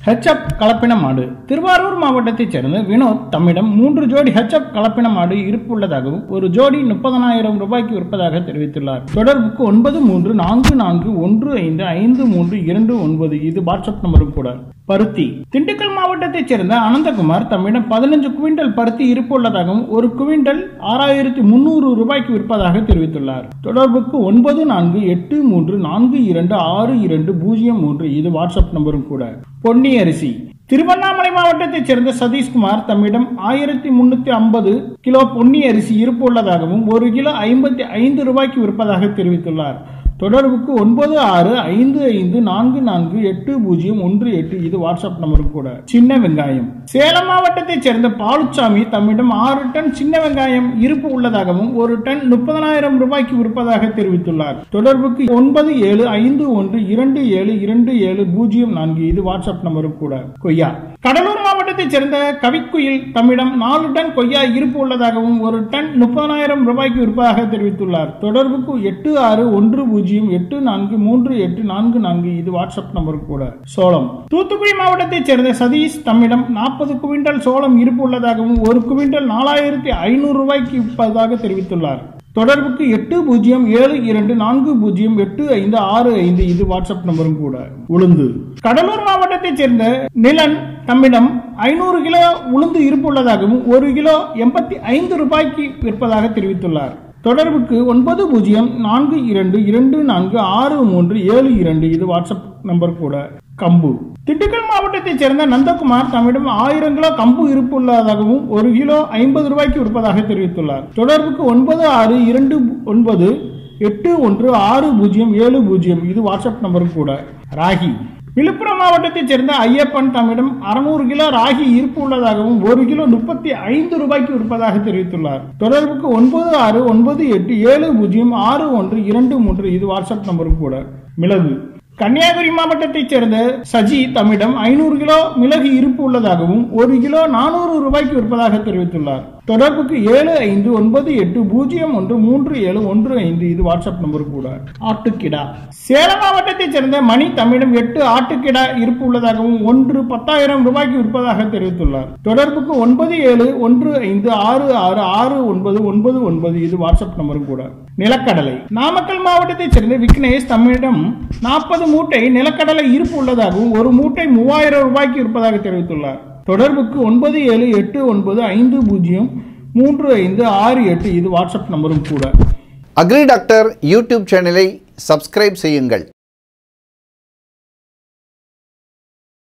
HF கலப்பின மாடு திருவாரூர் மாவட்டத்தைச் சேர்ந்த வினோத் தம்மிடம் மூன்று ஜோடி ஹெச்எப் கலப்பின மாடு இருப்பு உள்ளதாகவும் ஒரு ஜோடி முப்பதனாயிரம் ரூபாய்க்கு விற்பதாக தெரிவித்துள்ளார் தொடர்புக்கு ஒன்பது மூன்று நான்கு நான்கு ஒன்று ஐந்து ஐந்து மூன்று இரண்டு ஒன்பது இது வாட்ஸ்அப் நம்பரும் கூட பருத்தி திண்டுக்கல் மாவட்டத்தைச் சேர்ந்த அனந்தகுமார் தம்மிடம் பதினஞ்சு குவிண்டல் பருத்தி இருப்பு உள்ளதாகவும் ஒரு குவிண்டல் ஆறாயிரத்தி முன்னூறு ரூபாய்க்கு விற்பதாக தெரிவித்துள்ளார் தொடர்புக்கு ஒன்பது நான்கு எட்டு மூன்று நான்கு இரண்டு ஆறு இரண்டு பூஜ்ஜியம் மூன்று இது வாட்ஸ்அப் நம்பரும் கூட பொன்னி அரிசி திருவண்ணாமலை மாவட்டத்தைச் சேர்ந்த சதீஷ்குமார் தம்மிடம் ஆயிரத்தி முன்னூத்தி ஐம்பது கிலோ பொன்னி அரிசி இருப்பு உள்ளதாகவும் ஒரு கிலோ ஐம்பத்தி ஐந்து ரூபாய்க்கு விற்பதாக தெரிவித்துள்ளார் தொடர்புக்கு ஒன்பது ஆறு ஐந்து ஐந்து நான்கு நான்கு எட்டு பூஜ்ஜியம் ஒன்று எட்டு இது வாட்ஸ்அப் நம்பரும் கூட சின்ன வெங்காயம் சேலம் மாவட்டத்தைச் சேர்ந்த பாலுச்சாமி தம்மிடம் ஆறு டன் சின்ன வெங்காயம் இருப்பு உள்ளதாகவும் ஒரு டன் முப்பதனாயிரம் ரூபாய்க்கு விற்பதாக தெரிவித்துள்ளார் தொடர்புக்கு ஒன்பது ஏழு ஐந்து ஒன்று இரண்டு ஏழு இரண்டு ஏழு பூஜ்ஜியம் நான்கு இது வாட்ஸ்அப் நம்பரும் கூட கொய்யா கடலூர் மாவட்டத்தைச் சேர்ந்த கவிக்குயில் தம்மிடம் நாலு டன் கொய்யா இருப்பு உள்ளதாகவும் ஒரு டன் முப்பதனாயிரம் ரூபாய்க்கு விற்பதாக தெரிவித்துள்ளார் தொடர்புக்கு எட்டு ஆறு ஒன்று பூஜ்ஜியம் எட்டு நான்கு மூன்று எட்டு நான்கு நான்கு இது வாட்ஸ்அப் நம்பர் கூட சோளம் தூத்துக்குடி மாவட்டத்தைச் சேர்ந்த சதீஷ் தம்மிடம் நாற்பது குவிண்டல் சோளம் இருப்பு உள்ளதாகவும் ஒரு குவிண்டல் நாலாயிரத்தி ஐநூறு ரூபாய்க்கு விற்பதாக தெரிவித்துள்ளார் தொடர்புக்கு எட்டு பூஜ்ஜியம் ஏழு இரண்டு நான்கு பூஜ்ஜியம் எட்டு ஐந்து ஆறு ஐந்து இது வாட்ஸ்அப் நம்பரும் கூட உளுந்து கடலூர் மாவட்டத்தைச் சேர்ந்த நிலன் தம்மிடம் ஐநூறு கிலோ உளுந்து இருப்புள்ளதாகவும் ஒரு கிலோ எண்பத்தி ஐந்து ரூபாய்க்கு விற்பதாக தெரிவித்துள்ளார் தொடர்புக்கு ஒன்பது பூஜ்ஜியம் நான்கு இரண்டு இரண்டு நான்கு ஆறு மூன்று ஏழு இரண்டு இது வாட்ஸ்அப் நம்பர் கூட கம்பு திண்டுக்கல் மாவட்டத்தைச் சேர்ந்த நந்தகுமார் தம்மிடம் ஆயிரம் கிலோ கம்பு இருப்பு உள்ளதாகவும் ஒரு கிலோ ஐம்பது ரூபாய்க்கு விற்பதாக தெரிவித்துள்ளார் தொடர்புக்கு ஒன்பது ஆறு இரண்டு ஒன்பது எட்டு ஒன்று ஆறு பூஜ்ஜியம் ஏழு பூஜ்ஜியம் இது வாட்ஸ்அப் நம்பரும் கூட ராகி விழுப்புரம் மாவட்டத்தைச் சேர்ந்த ஐயப்பன் தம்மிடம் அறுநூறு கிலோ ராகி இருப்பு உள்ளதாகவும் ஒரு கிலோ முப்பத்தி ஐந்து ரூபாய்க்கு விற்பதாக தெரிவித்துள்ளார் தொடர்புக்கு ஒன்பது ஆறு ஒன்பது எட்டு ஏழு பூஜ்ஜியம் ஆறு ஒன்று இரண்டு மூன்று இது வாட்ஸ்அப் நம்பரும் கூட மிளகு கன்னியாகுமரி மாவட்டத்தைச் சேர்ந்த சஜி தம்மிடம் ஐநூறு கிலோ மிளகு இருப்பு உள்ளதாகவும் ஒரு கிலோ நானூறு ரூபாய்க்கு விற்பதாக தெரிவித்துள்ளார் தொடர்புக்கு ஏழு ஐந்து ஒன்பது எட்டு பூஜ்ஜியம் ஒன்று மூன்று ஏழு ஒன்று ஐந்து இது வாட்ஸ்அப் நம்பர் கூட ஆட்டுக்கிடா சேலம் மாவட்டத்தைச் சேர்ந்த மணி தம்மிடம் எட்டு ஆட்டுக்கிடா இருப்பு உள்ளதாகவும் ஒன்று பத்தாயிரம் ரூபாய்க்கு விற்பதாக தெரிவித்துள்ளார் தொடர்புக்கு ஒன்பது ஏழு ஒன்று ஐந்து ஆறு ஆறு ஆறு ஒன்பது ஒன்பது ஒன்பது இது வாட்ஸ்அப் நம்பரும் கூட நிலக்கடலை நாமக்கல் மாவட்டத்தைச் சேர்ந்த விக்னேஷ் தம்மிடம் நாற்பது மூட்டை நிலக்கடலை இருப்பு உள்ளதாகவும் ஒரு மூட்டை மூவாயிரம் ரூபாய்க்கு இருப்பதாக தெரிவித்துள்ளார் தொடர்புக்கு ஒன்பது ஏழு எட்டு ஒன்பது ஐந்து பூஜ்ஜியம் மூன்று ஐந்து ஆறு எட்டு இது வாட்ஸ்அப் நம்பரும் கூட அக்ரி டாக்டர் யூடியூப் சேனலை சப்ஸ்கிரைப் செய்யுங்கள்